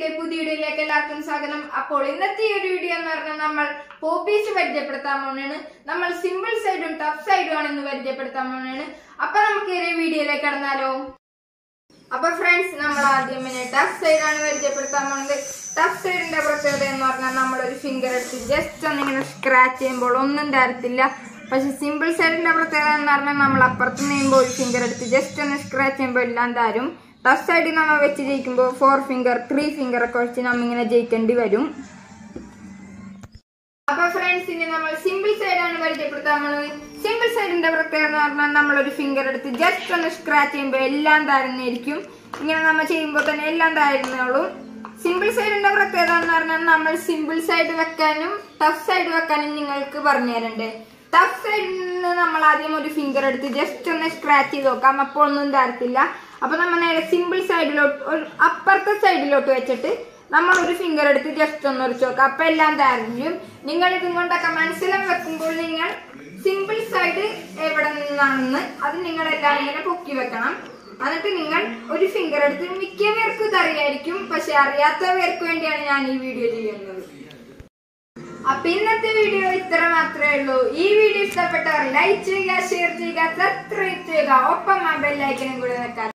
പുതിയ വീഡിയോയിലേക്ക് എല്ലാവർക്കും സ്വാഗതം അപ്പോൾ ഇന്നത്തെ ഈ ഒരു വീഡിയോ എന്ന് പറഞ്ഞാൽ നമ്മൾ പോപ്പീസ് പരിചയപ്പെടുത്താൻ പോണാണ് നമ്മൾ സിമ്പിൾ സൈഡും ടഫ് സൈഡും ആണ് ഇന്ന് പരിചയപ്പെടുത്താൻ പോണാണ് അപ്പൊ നമുക്ക് ഈ ഒരു വീഡിയോയിലേക്ക് കടന്നാലോ അപ്പൊ ഫ്രണ്ട്സ് നമ്മൾ ആദ്യം പിന്നെ ടഫ് സൈഡ് ആണ് പരിചയപ്പെടുത്താൻ പോകുന്നത് ടഫ് സൈഡിന്റെ പ്രത്യേകത എന്ന് പറഞ്ഞാൽ നമ്മളൊരു ഫിംഗർ എടുത്ത് ജസ്റ്റ് ഒന്നിങ്ങനെ സ്ക്രാച്ച് ചെയ്യുമ്പോൾ ഒന്നും തരത്തില്ല പക്ഷെ സിമ്പിൾ സൈഡിന്റെ പ്രത്യേകത എന്ന് പറഞ്ഞാൽ നമ്മൾ അപ്പുറത്ത് നീങ്ങുമ്പോൾ ഒരു ഫിംഗർ എടുത്ത് ജസ്റ്റ് ഒന്ന് സ്ക്രാച്ച് ചെയ്യുമ്പോൾ എല്ലാം തരും ടഫ് സൈഡിൽ നമ്മൾ വെച്ച് ജയിക്കുമ്പോൾ ഫോർ ഫിംഗർ ത്രീ ഫിംഗർ ഒക്കെ വെച്ച് നമ്മ ഇങ്ങനെ ജയിക്കേണ്ടി വരും അപ്പൊ ഫ്രണ്ട്സ് ഇനി നമ്മൾ സിമ്പിൾ സൈഡ് ആണ് പരിചയപ്പെടുത്താൻ പോകുന്നത് സിമ്പിൾ സൈഡിന്റെ പ്രത്യേകത എന്ന് പറഞ്ഞാൽ നമ്മളൊരു ഫിംഗർ എടുത്ത് ജസ്റ്റ് ഒന്ന് സ്ക്രാച്ച് ചെയ്യുമ്പോൾ എല്ലാം താരുന്നതായിരിക്കും ഇങ്ങനെ നമ്മൾ ചെയ്യുമ്പോൾ തന്നെ എല്ലാം താരുന്നോളും സിമ്പിൾ സൈഡിന്റെ പ്രത്യേകത എന്ന് പറഞ്ഞാൽ നമ്മൾ സിമ്പിൾ സൈഡ് വെക്കാനും ടഫ് സൈഡ് വെക്കാനും നിങ്ങൾക്ക് പറഞ്ഞു തരണ്ടേ ടഫ് സൈഡിൽ നിന്ന് നമ്മൾ ആദ്യം ഒരു ഫിംഗർ എടുത്ത് ജസ്റ്റ് ഒന്ന് സ്ക്രാച്ച് ചെയ്ത് നോക്കാം അപ്പോൾ ഒന്നും തരത്തില്ല അപ്പൊ നമ്മൾ നേരെ സിമ്പിൾ സൈഡിലോട്ട് ഒരു അപ്പുറത്തെ സൈഡിലോട്ട് വെച്ചിട്ട് നമ്മൾ ഒരു ഫിംഗർ എടുത്ത് ജസ്റ്റ് ഒന്ന് ഉരച്ച് നോക്കാം അപ്പൊ എല്ലാം തരും നിങ്ങൾ ഇതും കൊണ്ടൊക്കെ മനസ്സിലും വെക്കുമ്പോൾ നിങ്ങൾ സിമ്പിൾ സൈഡ് എവിടെ നിന്നാണെന്ന് അത് നിങ്ങൾ എല്ലാം ഇങ്ങനെ പൊക്കി വെക്കണം എന്നിട്ട് നിങ്ങൾ ഒരു ഫിംഗർ എടുത്ത് മിക്ക പേർക്കും ഇത് അറിയായിരിക്കും പക്ഷെ അറിയാത്തവർക്ക് വേണ്ടിയാണ് ഞാൻ ഈ വീഡിയോ ചെയ്യുന്നത് അപ്പൊ ഇന്നത്തെ വീഡിയോ ഇത്ര മാത്രമേ ഉള്ളൂ ഈ വീഡിയോ ഇഷ്ടപ്പെട്ടവർ ലൈക്ക് ചെയ്യുക ഷെയർ ചെയ്യുക സബ്സ്ക്രൈബ് ചെയ്യുക ഒപ്പം ആ ബെല്ലൈക്കനും കൂടെ നിൽക്കാം